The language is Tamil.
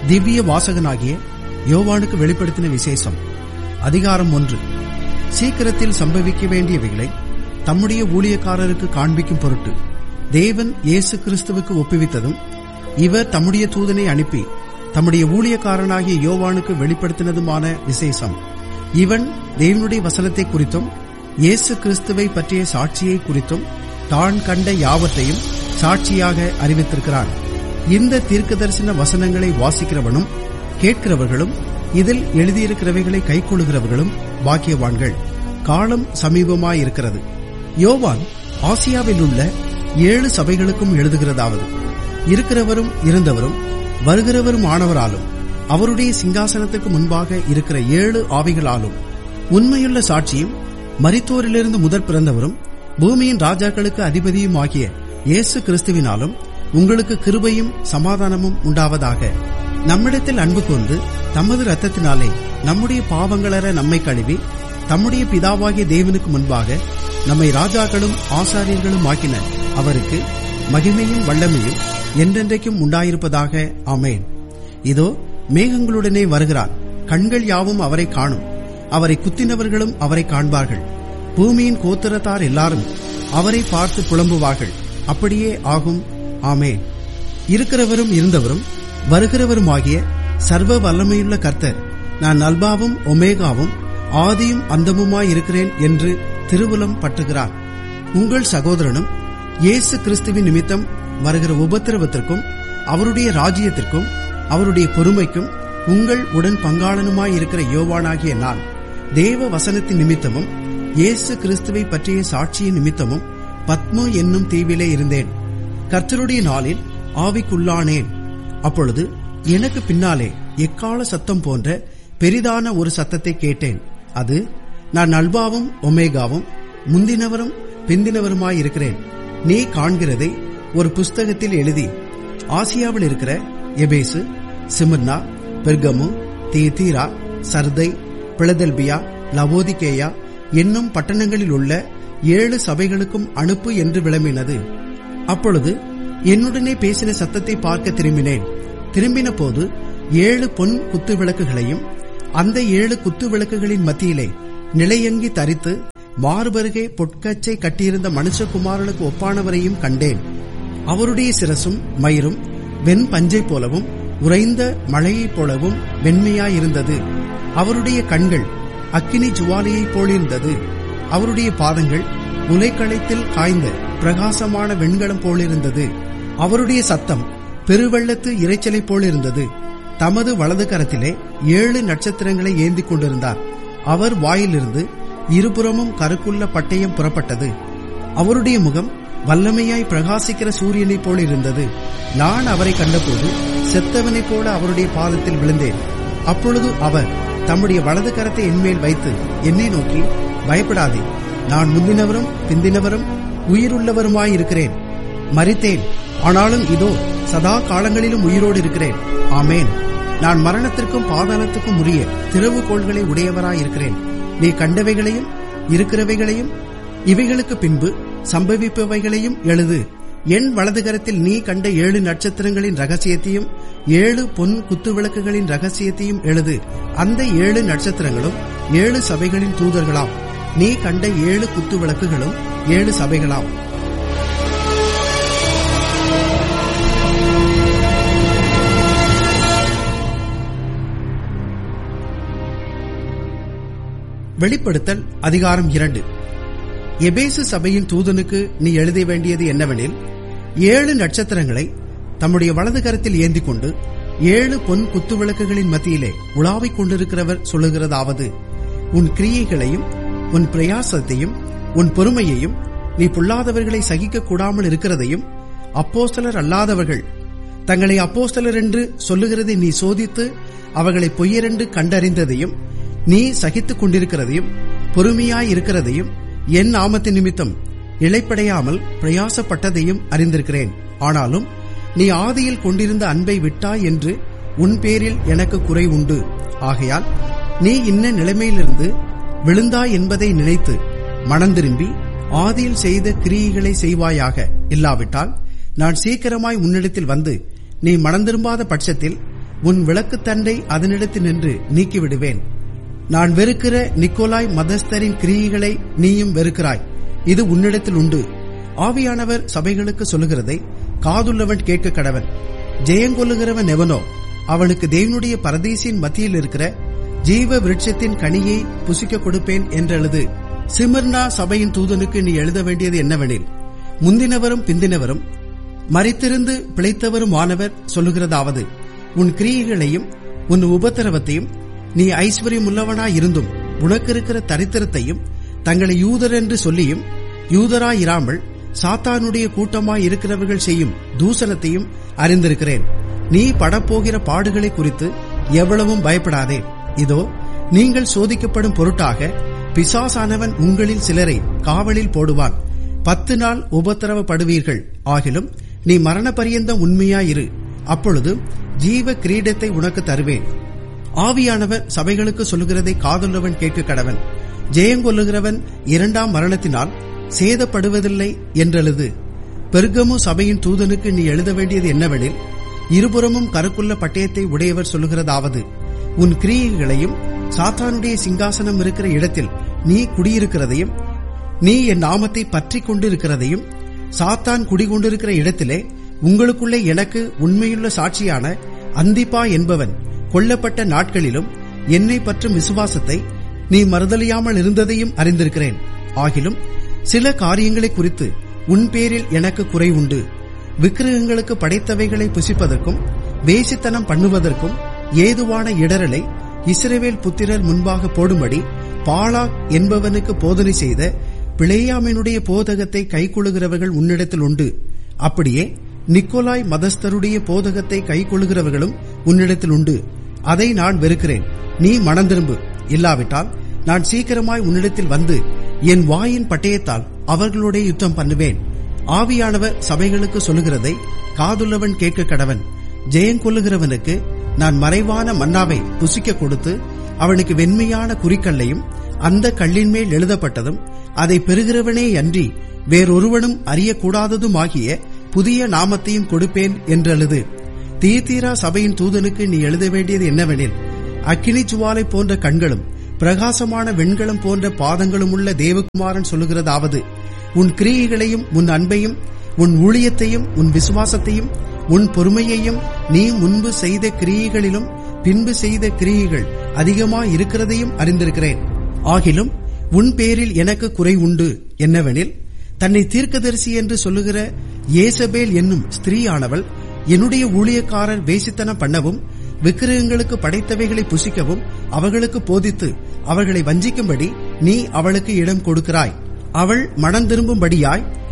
திவ்ய வாசகனாகிய யோவானுக்கு வெளிப்படுத்தின விசேஷம் அதிகாரம் ஒன்று சீக்கிரத்தில் சம்பவிக்க வேண்டியவைகளை தம்முடைய ஊழியக்காரருக்கு காண்பிக்கும் பொருட்டு தேவன் இயேசு கிறிஸ்துவுக்கு ஒப்புவித்ததும் இவர் தம்முடைய தூதனை அனுப்பி தம்முடைய ஊழியக்காரனாகிய யோவானுக்கு வெளிப்படுத்தினதுமான விசேஷம் இவன் தேவனுடைய வசனத்தை குறித்தும் இயேசு கிறிஸ்துவை பற்றிய சாட்சியை குறித்தும் தான் கண்ட யாவற்றையும் சாட்சியாக அறிவித்திருக்கிறான் இந்த தீர்க்கதரிசன வசனங்களை வாசிக்கிறவனும் கேட்கிறவர்களும் இதில் எழுதியிருக்கிறவைகளை கைக்கொள்ளுகிறவர்களும் பாக்கியவான்கள் காலம் சமீபமாயிருக்கிறது யோவான் ஆசியாவில் உள்ள ஏழு சபைகளுக்கும் எழுதுகிறதாவது இருக்கிறவரும் இருந்தவரும் வருகிறவரும் ஆனவராலும் அவருடைய சிங்காசனத்துக்கு முன்பாக இருக்கிற ஏழு ஆவிகளாலும் உண்மையுள்ள சாட்சியும் மரித்தோரிலிருந்து முதற் பிறந்தவரும் பூமியின் ராஜாக்களுக்கு அதிபதியும் ஆகிய இயேசு கிறிஸ்துவினாலும் உங்களுக்கு கிருபையும் சமாதானமும் உண்டாவதாக நம்மிடத்தில் அன்பு கொண்டு தமது ரத்தத்தினாலே நம்முடைய பாவங்களற நம்மை கழுவி தம்முடைய பிதாவாகிய தேவனுக்கு முன்பாக நம்மை ராஜாக்களும் ஆசாரியர்களும் ஆக்கின அவருக்கு மகிமையும் வல்லமையும் என்றென்றைக்கும் உண்டாயிருப்பதாக ஆமேன் இதோ மேகங்களுடனே வருகிறான் கண்கள் யாவும் அவரை காணும் அவரை குத்தினவர்களும் அவரை காண்பார்கள் பூமியின் கோத்திரத்தார் எல்லாரும் அவரை பார்த்து புலம்புவார்கள் அப்படியே ஆகும் ஆமேன் இருக்கிறவரும் இருந்தவரும் வருகிறவருமாகிய சர்வ வல்லமையுள்ள கர்த்தர் நான் அல்பாவும் ஒமேகாவும் ஆதியும் அந்தமுமாயிருக்கிறேன் என்று திருவுலம் பற்றுகிறார் உங்கள் சகோதரனும் இயேசு கிறிஸ்துவின் நிமித்தம் வருகிற உபத்திரவத்திற்கும் அவருடைய ராஜ்யத்திற்கும் அவருடைய பொறுமைக்கும் உங்கள் உடன் பங்காளனுமாயிருக்கிற யோவானாகிய நான் தேவ வசனத்தின் நிமித்தமும் இயேசு கிறிஸ்துவை பற்றிய சாட்சியின் நிமித்தமும் பத்மு என்னும் தீவிலே இருந்தேன் கர்த்தருடைய நாளில் ஆவிக்குள்ளானேன் அப்பொழுது எனக்கு பின்னாலே எக்கால சத்தம் போன்ற பெரிதான ஒரு சத்தத்தை கேட்டேன் அது நான் அல்பாவும் ஒமேகாவும் முந்தினவரும் பிந்தினவருமாயிருக்கிறேன் நீ காண்கிறதை ஒரு புஸ்தகத்தில் எழுதி ஆசியாவில் இருக்கிற எபேசு சிமர்னா பெர்கமு தீதீரா சர்தை பிளதெல்பியா லவோதிகேயா என்னும் பட்டணங்களில் உள்ள ஏழு சபைகளுக்கும் அனுப்பு என்று விளம்பினது அப்பொழுது என்னுடனே பேசின சத்தத்தை பார்க்க திரும்பினேன் திரும்பின போது ஏழு பொன் குத்து விளக்குகளையும் அந்த ஏழு குத்து விளக்குகளின் மத்தியிலே நிலையங்கி தரித்து மார்பருகே பொற்கச்சை கட்டியிருந்த மனுஷகுமாரனுக்கு ஒப்பானவரையும் கண்டேன் அவருடைய சிரசும் மயிரும் வெண் பஞ்சை போலவும் உறைந்த மழையைப் போலவும் வெண்மையாயிருந்தது அவருடைய கண்கள் அக்கினி ஜுவாலையைப் போலிருந்தது அவருடைய பாதங்கள் உலைக்களத்தில் காய்ந்த பிரகாசமான வெண்கலம் போலிருந்தது அவருடைய சத்தம் பெருவெள்ளத்து இறைச்சலைப் போலிருந்தது தமது வலது கரத்திலே ஏழு நட்சத்திரங்களை ஏந்தி கொண்டிருந்தார் அவர் வாயிலிருந்து இருபுறமும் கருக்குள்ள பட்டயம் புறப்பட்டது அவருடைய முகம் வல்லமையாய் பிரகாசிக்கிற சூரியனைப் போல இருந்தது நான் அவரை கண்டபோது செத்தவனைப் போல அவருடைய பாதத்தில் விழுந்தேன் அப்பொழுது அவர் தம்முடைய வலது கரத்தை என்மேல் வைத்து என்னை நோக்கி பயப்படாதே நான் முந்தினவரும் பிந்தினவரும் உயிருள்ளவருமாயிருக்கிறேன் மறித்தேன் ஆனாலும் இதோ சதா காலங்களிலும் உயிரோடு இருக்கிறேன் ஆமேன் நான் மரணத்திற்கும் பாதாளத்துக்கும் உரிய திறவுகோள்களை உடையவராயிருக்கிறேன் நீ கண்டவைகளையும் இருக்கிறவைகளையும் இவைகளுக்கு பின்பு சம்பவிப்பவைகளையும் எழுது என் வலதுகரத்தில் நீ கண்ட ஏழு நட்சத்திரங்களின் ரகசியத்தையும் ஏழு பொன் குத்துவிளக்குகளின் ரகசியத்தையும் எழுது அந்த ஏழு நட்சத்திரங்களும் ஏழு சபைகளின் தூதர்களாம் நீ கண்ட ஏழு குத்துவிளக்குகளும் ஏழு சபைகளாம் வெளிப்படுத்தல் அதிகாரம் இரண்டு எபேசு சபையின் தூதனுக்கு நீ எழுத வேண்டியது என்னவெனில் ஏழு நட்சத்திரங்களை தம்முடைய வலது கரத்தில் ஏந்தி கொண்டு ஏழு பொன் குத்துவிளக்குகளின் மத்தியிலே உலாவிக் கொண்டிருக்கிறவர் சொல்லுகிறதாவது உன் கிரியைகளையும் உன் பிரயாசத்தையும் உன் பொறுமையையும் நீ பொல்லாதவர்களை சகிக்க கூடாமல் இருக்கிறதையும் அப்போஸ்தலர் அல்லாதவர்கள் தங்களை அப்போஸ்தலர் என்று சொல்லுகிறதை நீ சோதித்து அவர்களை பொய்யரென்று கண்டறிந்ததையும் நீ சகித்துக் கொண்டிருக்கிறதையும் பொறுமையாயிருக்கிறதையும் என் நாமத்தின் நிமித்தம் இழைப்படையாமல் பிரயாசப்பட்டதையும் அறிந்திருக்கிறேன் ஆனாலும் நீ ஆதியில் கொண்டிருந்த அன்பை விட்டாய் என்று உன் பேரில் எனக்கு குறை உண்டு ஆகையால் நீ இன்ன நிலைமையிலிருந்து விழுந்தாய் என்பதை நினைத்து மனந்திரும்பி ஆதியில் செய்த கிரியைகளை செய்வாயாக இல்லாவிட்டால் நான் சீக்கிரமாய் உன்னிடத்தில் வந்து நீ மனந்திரும்பாத பட்சத்தில் உன் விளக்குத்தண்டை அதனிடத்தில் நின்று நீக்கிவிடுவேன் நான் வெறுக்கிற நிக்கோலாய் மதஸ்தரின் கிரியைகளை நீயும் வெறுக்கிறாய் இது உன்னிடத்தில் உண்டு ஆவியானவர் சபைகளுக்கு சொல்லுகிறதை காதுள்ளவன் கேட்க கடவன் ஜெயங்கொள்ளுகிறவன் எவனோ அவனுக்கு தேவனுடைய பரதேசின் மத்தியில் இருக்கிற ஜீவ விருட்சத்தின் கனியை புசிக்க கொடுப்பேன் என்றெழுது சிமர்னா சபையின் தூதனுக்கு நீ எழுத வேண்டியது என்னவெனில் முந்தினவரும் பிந்தினவரும் மறித்திருந்து பிழைத்தவரும் ஆனவர் சொல்லுகிறதாவது உன் கிரியைகளையும் உன் உபத்திரவத்தையும் நீ ஐஸ்வர்யமுள்ளவனாய் இருந்தும் உனக்கு இருக்கிற தரித்திரத்தையும் தங்களை யூதர் என்று சொல்லியும் யூதராயிராமல் சாத்தானுடைய கூட்டமாய் இருக்கிறவர்கள் செய்யும் தூசணத்தையும் அறிந்திருக்கிறேன் நீ படப்போகிற பாடுகளை குறித்து எவ்வளவும் பயப்படாதே இதோ நீங்கள் சோதிக்கப்படும் பொருட்டாக பிசாசானவன் உங்களில் சிலரை காவலில் போடுவான் பத்து நாள் உபத்திரவப்படுவீர்கள் ஆகிலும் நீ மரண பரியந்தம் உண்மையாயிரு அப்பொழுது ஜீவ கிரீடத்தை உனக்கு தருவேன் ஆவியானவர் சபைகளுக்கு சொல்லுகிறதை காதுள்ளவன் கேட்க கடவன் ஜெயங்கொல்லுகிறவன் இரண்டாம் மரணத்தினால் சேதப்படுவதில்லை என்றெழுது பெருகமு சபையின் தூதனுக்கு நீ எழுத வேண்டியது என்னவெனில் இருபுறமும் கருக்குள்ள பட்டயத்தை உடையவர் சொல்லுகிறதாவது உன் கிரியைகளையும் சாத்தானுடைய சிங்காசனம் இருக்கிற இடத்தில் நீ குடியிருக்கிறதையும் நீ என் நாமத்தை பற்றி கொண்டிருக்கிறதையும் சாத்தான் குடிகொண்டிருக்கிற இடத்திலே உங்களுக்குள்ளே எனக்கு உண்மையுள்ள சாட்சியான அந்திப்பா என்பவன் கொல்லப்பட்ட நாட்களிலும் என்னை பற்றும் விசுவாசத்தை நீ மறுதலியாமல் இருந்ததையும் அறிந்திருக்கிறேன் ஆகிலும் சில காரியங்களை குறித்து உன் பேரில் எனக்கு குறை உண்டு விக்கிரகங்களுக்கு படைத்தவைகளை புசிப்பதற்கும் வேசித்தனம் பண்ணுவதற்கும் ஏதுவான இடரலை இஸ்ரவேல் புத்திரர் முன்பாக போடும்படி பாலா என்பவனுக்கு போதனை செய்த பிளேயாமினுடைய போதகத்தை கைக்கொள்ளுகிறவர்கள் உன்னிடத்தில் உண்டு அப்படியே நிக்கோலாய் மதஸ்தருடைய போதகத்தை கைக்கொள்ளுகிறவர்களும் உன்னிடத்தில் உண்டு அதை நான் வெறுக்கிறேன் நீ மனந்திரும்பு இல்லாவிட்டால் நான் சீக்கிரமாய் உன்னிடத்தில் வந்து என் வாயின் பட்டயத்தால் அவர்களுடைய யுத்தம் பண்ணுவேன் ஆவியானவர் சபைகளுக்கு சொல்லுகிறதை காதுள்ளவன் கேட்க கடவன் ஜெயங்கொள்ளுகிறவனுக்கு நான் மறைவான மன்னாவை புசிக்க கொடுத்து அவனுக்கு வெண்மையான குறிக்கல்லையும் அந்த கல்லின் மேல் எழுதப்பட்டதும் அதை பெறுகிறவனே அன்றி வேறொருவனும் அறியக்கூடாததுமாகிய புதிய நாமத்தையும் கொடுப்பேன் என்றெழுது தீர்த்தீரா சபையின் தூதனுக்கு நீ எழுத வேண்டியது என்னவெனில் அக்கினி ஜுவாலை போன்ற கண்களும் பிரகாசமான வெண்கலம் போன்ற பாதங்களும் உள்ள தேவகுமாரன் சொல்லுகிறதாவது உன் கிரியைகளையும் உன் அன்பையும் உன் ஊழியத்தையும் உன் விசுவாசத்தையும் உன் பொறுமையையும் நீ முன்பு செய்த கிரியைகளிலும் பின்பு செய்த கிரியைகள் அதிகமாய் இருக்கிறதையும் அறிந்திருக்கிறேன் ஆகிலும் உன் பேரில் எனக்கு குறை உண்டு என்னவெனில் தன்னை தீர்க்கதரிசி என்று சொல்லுகிற ஏசபேல் என்னும் ஸ்திரீயானவள் என்னுடைய ஊழியக்காரர் வேசித்தனம் பண்ணவும் விக்கிரகங்களுக்கு படைத்தவைகளை புசிக்கவும் அவர்களுக்கு போதித்து அவர்களை வஞ்சிக்கும்படி நீ அவளுக்கு இடம் கொடுக்கிறாய் அவள் மனம் திரும்பும்படியாய்